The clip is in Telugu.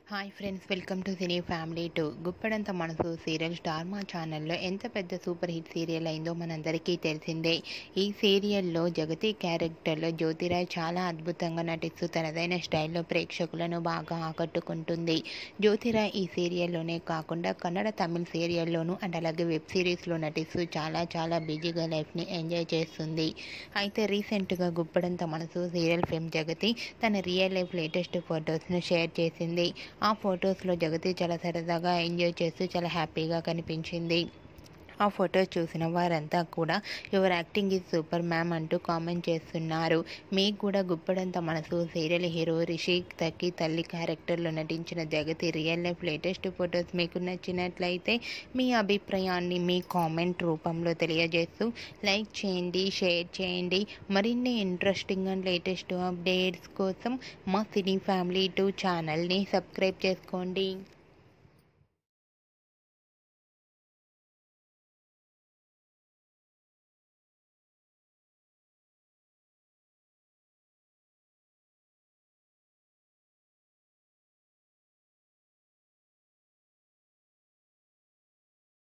hi friends welcome to cine family two Guppedantha Manasu serial star మా ఛానల్లో ఎంత పెద్ద సూపర్ హిట్ సీరియల్ అయిందో మనందరికీ తెలిసిందే ఈ సీరియల్లో జగతి క్యారెక్టర్లో జ్యోతిరాయ్ చాలా అద్భుతంగా నటిస్తూ తనదైన స్టైల్లో ప్రేక్షకులను బాగా ఆకట్టుకుంటుంది జ్యోతిరాయ్ ఈ సీరియల్లోనే కాకుండా కన్నడ తమిళ సీరియల్లోనూ అండ్ అలాగే వెబ్ సిరీస్లో నటిస్తూ చాలా చాలా బిజీగా లైఫ్ని ఎంజాయ్ చేస్తుంది అయితే రీసెంట్గా గుప్పడంత మనసు సీరియల్ ఫేమ్ జగతి తన రియల్ లైఫ్ లేటెస్ట్ ఫొటోస్ను షేర్ చేసింది ఆ ఫొటోస్లో జగతి చాలా సరదాగా ఎంజాయ్ చేస్తూ చాలా హ్యాపీగా కనిపించింది ఆ ఫొటోస్ చూసిన వారంతా కూడా your acting is super ma'am అంటూ కామెంట్ చేస్తున్నారు మీకు కూడా గుప్పడంత మనసు సీరియల్ హీరో రిషి తక్కి తల్లి క్యారెక్టర్లో నటించిన Jagathi real life latest photos మీకు నచ్చినట్లయితే మీ అభిప్రాయాన్ని మీ కామెంట్ రూపంలో తెలియజేస్తూ లైక్ చేయండి షేర్ చేయండి మరిన్ని ఇంట్రెస్టింగ్ అండ్ లేటెస్ట్ అప్డేట్స్ కోసం మా సినీ ఫ్యామిలీ టూ ఛానల్ని సబ్స్క్రైబ్ చేసుకోండి